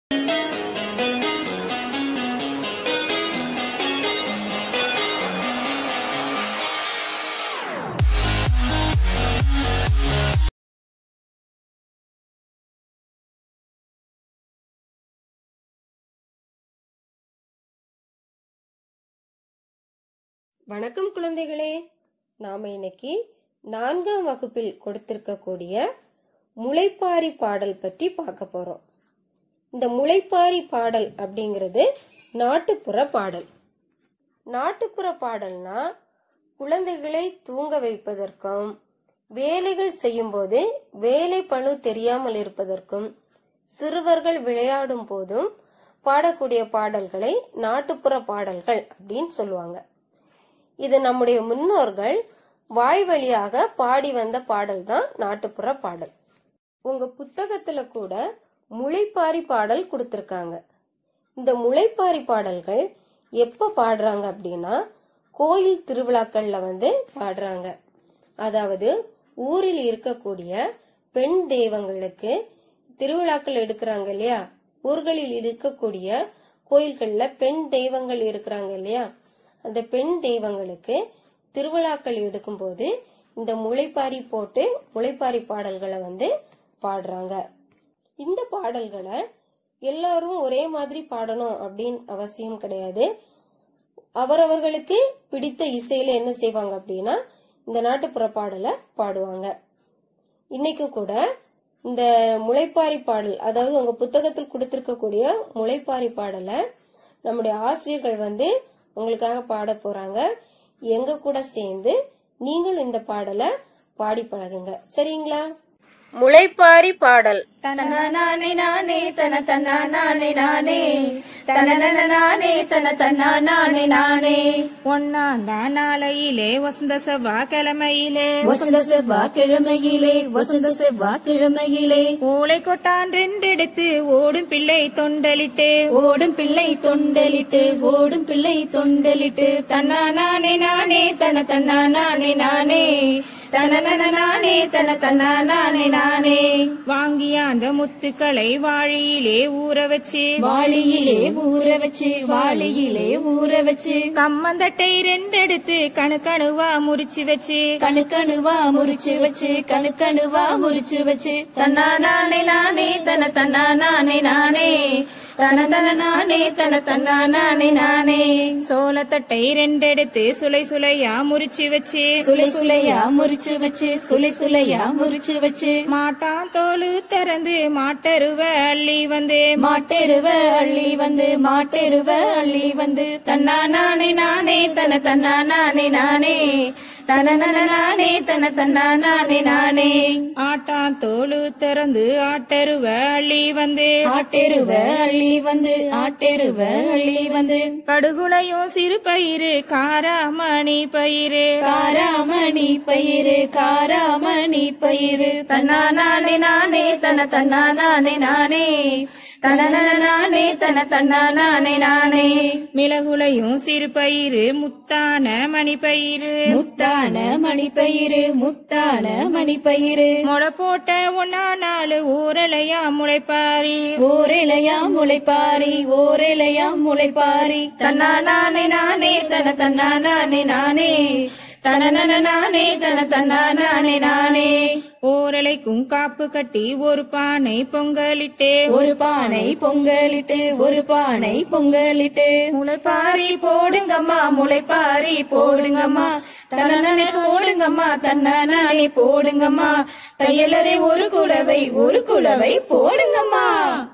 வணக்கம் குழந்தைகளே நாம இன்னைக்கு நான்காம் வகுப்பில் கொடுத்திருக்கக்கூடிய முளைப்பாரி பாடல் பத்தி பார்க்க போறோம் இந்த முளைப்பாரி பாடல் அப்படிங்கிறது நாட்டுப்புற பாடல் நாட்டுப்புற பாடல்னா குழந்தைகளை தூங்க வைப்பதற்கும் வேலைகள் செய்யும்போது வேலை பளு தெரியாமல் இருப்பதற்கும் சிறுவர்கள் விளையாடும் போதும் பாடக்கூடிய பாடல்களை நாட்டுப்புற பாடல்கள் அப்படின்னு சொல்லுவாங்க இது நம்முடைய முன்னோர்கள் வாய் வழியாக பாடி வந்த பாடல் தான் நாட்டுப்புற பாடல் உங்க புத்தகத்துல கூட முளைப்பாரி பாடல் கொடுத்திருக்காங்க இந்த முளைப்பாரி பாடல்கள் எப்ப பாடுறாங்க அப்படின்னா கோயில் திருவிழாக்கள்ல வந்து பாடுறாங்க அதாவது ஊரில் இருக்கக்கூடிய பெண் தெய்வங்களுக்கு திருவிழாக்கள் எடுக்கிறாங்க இல்லையா ஊர்களில் இருக்கக்கூடிய கோயில்கள்ல பெண் தெய்வங்கள் இருக்கிறாங்க இல்லையா அந்த பெண் தெய்வங்களுக்கு திருவிழாக்கள் எடுக்கும்போது இந்த முளைப்பாரி போட்டு முளைப்பாரி பாடல்களை வந்து பாடுறாங்க இந்த பாடல்களை எல்லாரும் ஒரே மாதிரி பாடணும் அப்படின்னு அவசியம் கிடையாது அவரவர்களுக்கு பிடித்த இசையில என்ன செய்வாங்க அப்படின்னா இந்த நாட்டுப்புற பாடலை பாடுவாங்க இன்னைக்கு கூட இந்த முளைப்பாரி பாடல் அதாவது உங்க புத்தகத்தில் கொடுத்திருக்கக்கூடிய முளைப்பாரி பாடலை நம்முடைய ஆசிரியர்கள் வந்து உங்களுக்காக பாட போறாங்க எங்க கூட சேர்ந்து நீங்களும் இந்த பாடலை பாடி பழகுங்க சரிங்களா முளைப்பாரி பாடல் தனநானே நானே தன தன்னா நானே நானே தனநன நானே தன தன்னா நானே நானே ஒன்னாந்தாம் நாளையிலே வசந்த செவ்வாய்க்கிழமையிலே வசந்த செவ்வாய்க்கிழமையிலே வசந்த செவ்வாய்க்கிழமையிலே ஓலை கொட்டான் ரெண்டெடுத்து ஓடும் பிள்ளை தொண்டலிட்டு ஓடும் பிள்ளை தொண்டலிட்டு ஓடும் பிள்ளை தொண்டலிட்டு தன்னா நானே நானே தன தன்னா நானே நானே தனநன நானே தன தன்னா நானே நானே வாங்கிய அந்த முத்துக்களை வாழியிலே ஊற வச்சு வாளியிலே ஊற வச்சு வாளியிலே ஊற வச்சு கம்மந்தட்டை ரெண்டெடுத்து கணுக்கணுவா முறிச்சு வச்சு கணுக்கணுவா முறிச்சு வச்சு கணுக்கணுவா முறிச்சு வச்சு தன்னா நானே நானே தன தன்னா நானே நானே தன தன நானே தன தன்னா நானே நானே சோளத்தட்டை ரெண்டெடுத்து சுளை சுளையா முறிச்சு வச்சு சுலை சுலையா முறிச்சு வச்சு சுலை சுலையா முறிச்சு வச்சு மாட்டான் தோலு திறந்து மாட்டருவ அள்ளி வந்து மாட்டெருவ அள்ளி வந்து மாட்டெருவ அள்ளி வந்து தன்னா நானே நானே தன தன்னா நானே நானே தன நானே தன தன்னா நானே நானே ஆட்டான் தோலு திறந்து ஆட்டருவ அள்ளி வந்து ஆட்டெருவ அள்ளி வந்து ஆட்டெருவ அள்ளி வந்து கடுகுலையும் சிறு பயிறு காராமணி பயிறு காராமணி பயிறு காராமணி பயிறு தன்னா நானே நானே தன தன்னா நானே நானே தன நானே தன தன்னா நானே நானே மிளகுலையும் சிறு பயிறு முத்தான மணி பயிறு முத்தான மணிப்பயிறு முத்தான மணிப்பயிறு முளை போட்ட ஒன்னா நாலு ஊரலையா முளைப்பாரி ஓரிலையா முளைப்பாரி ஓரிலையா முளைப்பாரி தன்னா நானே நானே தன தன்னா நானே நானே தன நானே தன தன்னா நானே நானே ஓரலைக்கும் காப்பு கட்டி ஒரு பானை பொங்கலிட்டு ஒரு பானை பொங்கலிட்டு ஒரு பானை பொங்கலிட்டு முளைப்பாரி போடுங்கம்மா முளைப்பாரி போடுங்கம்மா தன்னே போடுங்கம்மா தன்னானே போடுங்கம்மா தையலரை ஒரு குலவை ஒரு குலவை போடுங்கம்மா